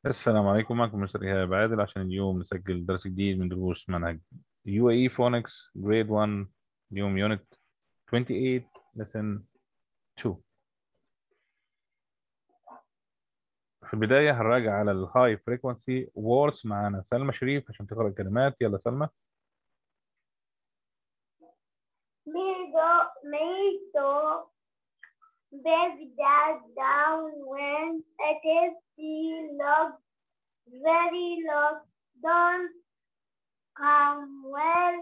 السلام عليكم معكم مستر إيهاب عادل عشان اليوم نسجل درس جديد من دروس منهج UAE Phonics Grade 1 اليوم Unit 28 Lesson 2 في البداية هنراجع على ال High Frequency Words معانا سلمى شريف عشان تقرأ الكلمات يلا سلمى Mido, Mido, baby dad down when it is the log, very log, don't come well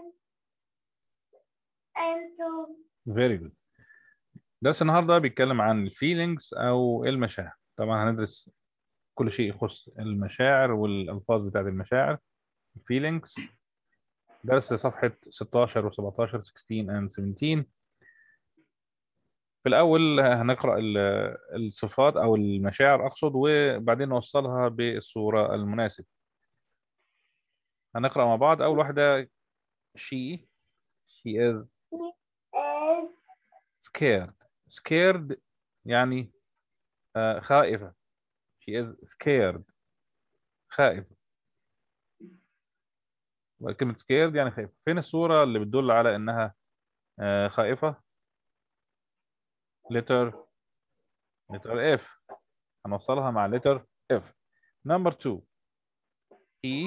into Very good درس النهاردة بيتكلم عن feelings أو المشاعر طبعا هندرس كل شيء يخص المشاعر والألفاظ بتاعت المشاعر feelings درس صفحة 16 و 17 16 and 17 في الأول هنقرأ ال- الصفات أو المشاعر أقصد وبعدين نوصلها بالصورة المناسبة هنقرأ مع بعض أول واحدة she she is is scared scared يعني آه، خائفة she is scared خائفة وكلمة scared يعني خائفة فين الصورة اللي بتدل على إنها آه، خائفة letter letter F هنوصلها مع letter F number two he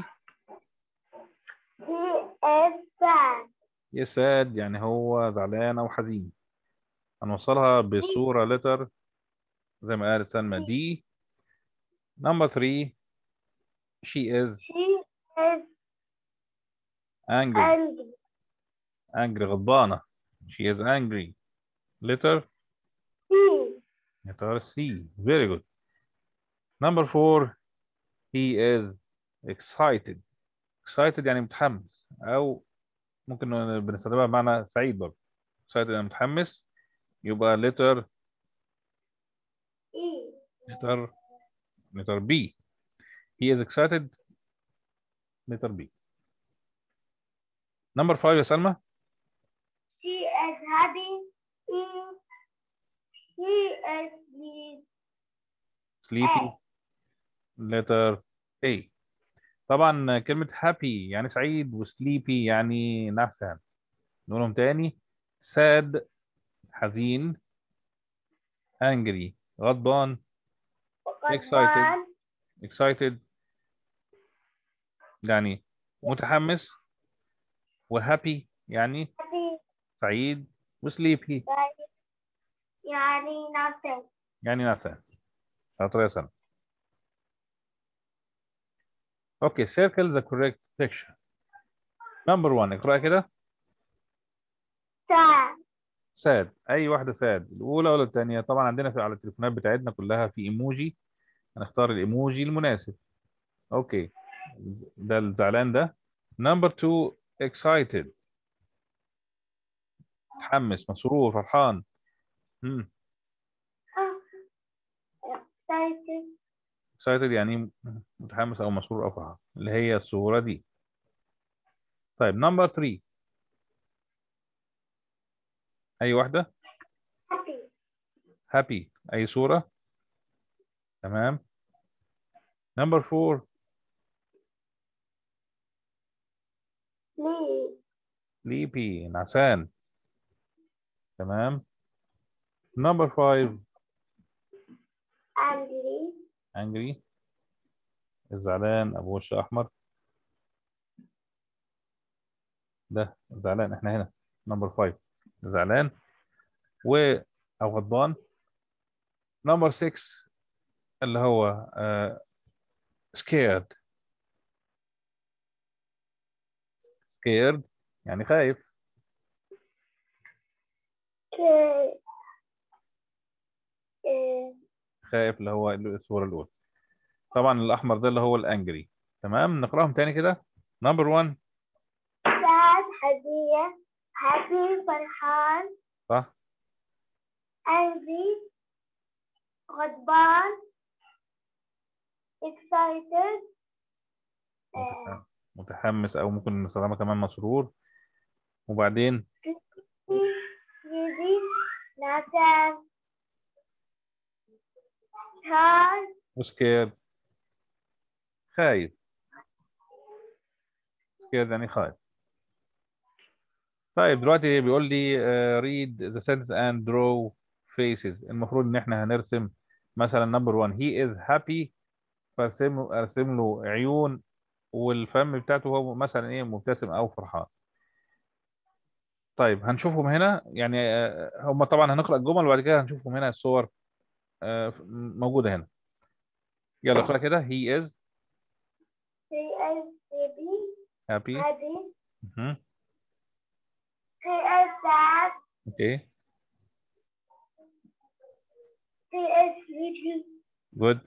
he is sad is sad يعني هو زعلان أو حزين هنوصلها بصورة letter زي ما قالت سلمى D number three she is she is angry angry angry غضبانة she is angry letter he letter C very good number four he is excited excited يعني متحمس أو ممكن بنستخدمها بمعنى سعيد برضه excited يعني متحمس يبقى letter e letter letter B he is excited letter B number five يا سلمى she is happy he he is pleased sleepy letter A طبعا كلمة happy يعني سعيد و sleepy يعني نعسان نقولهم تاني sad حزين angry غضبان وغضبان excited يعني متحمس و happy يعني happy سعيد و sleepy يعني nothing يعني نعسان شاطر يا سلمى اوكي circle the correct picture number one اقرأ كده sad ساد اي واحده ساد الاولى ولا الثانيه طبعا عندنا في على التليفونات بتاعتنا كلها في ايموجي هنختار الايموجي المناسب اوكي ده الزعلان ده نمبر 2 excited متحمس مسرور فرحان امم excited excited يعني متحمس او مسرور او فرحان اللي هي الصوره دي طيب نمبر 3 اي واحده happy happy اي صوره تمام نمبر 4 pleased sleepy نعسان تمام نمبر 5 angry angry الزعلان ابو وش احمر ده زعلان احنا هنا نمبر 5 زعلان و او غضبان نمبر 6 اللي هو آه scared scared يعني خايف okay uh, خايف اللي هو الصورة الأولى طبعا الأحمر ده اللي هو الأنجري تمام نقراهم تاني كده نمبر 1 sad حزين happy فرحان صح angry غضبان excited uh, متح- متحمس أو ممكن نستخدمها كمان مسرور وبعدين busy نعسان tired وسكيرد خايف scared يعني خايف طيب دلوقتي بيقول لي uh, read the sentence and draw faces المفروض ان احنا هنرسم مثلا نمبر 1 he is happy فارسم ارسم له عيون والفم بتاعته هو مثلا ايه مبتسم او فرحان طيب هنشوفهم هنا يعني آه، هم طبعا هنقرا الجمل وبعد كده هنشوفهم هنا الصور آه، موجوده هنا يلا اقرا كده he is He is happy. happy Happy. مهم. He is sad. okay He is sleepy. good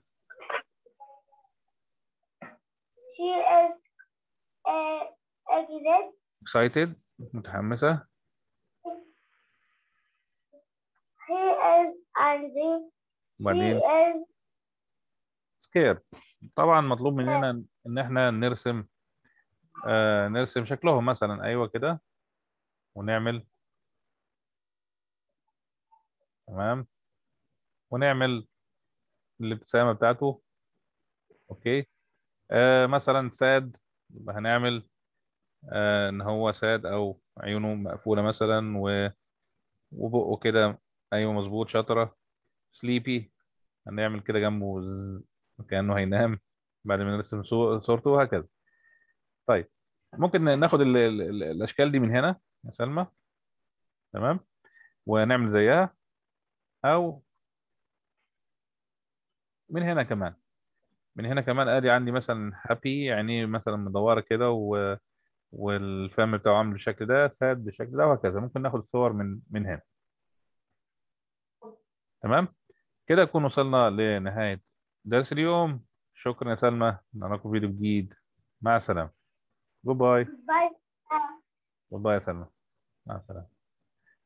She is uh, excited. excited متحمسه He is angry. He وبعدين is scared طبعا مطلوب مننا ان احنا نرسم آه نرسم شكلهم مثلا ايوه كده ونعمل تمام ونعمل الابتسامه بتاعته اوكي آه مثلا ساد يبقى هنعمل آه ان هو ساد او عيونه مقفوله مثلا و وبقه كده ايوه مظبوط شاطره سليبي هنعمل كده جنبه زز، كانه هينام بعد ما نرسم صو- صورته وهكذا طيب ممكن ناخد ال ال ال الاشكال دي من هنا يا سلمى تمام ونعمل زيها او من هنا كمان من هنا كمان ادي عندي مثلا هابي يعني مثلا مدوره كده و... والفم بتاعه عامل بالشكل ده ساد بالشكل ده وهكذا ممكن ناخد صور من من هنا تمام كده نكون وصلنا لنهايه درس اليوم شكرا يا سلمى نراكم فيديو جديد مع السلامه جود باي Bye. جود باي يا سلمى مع السلامه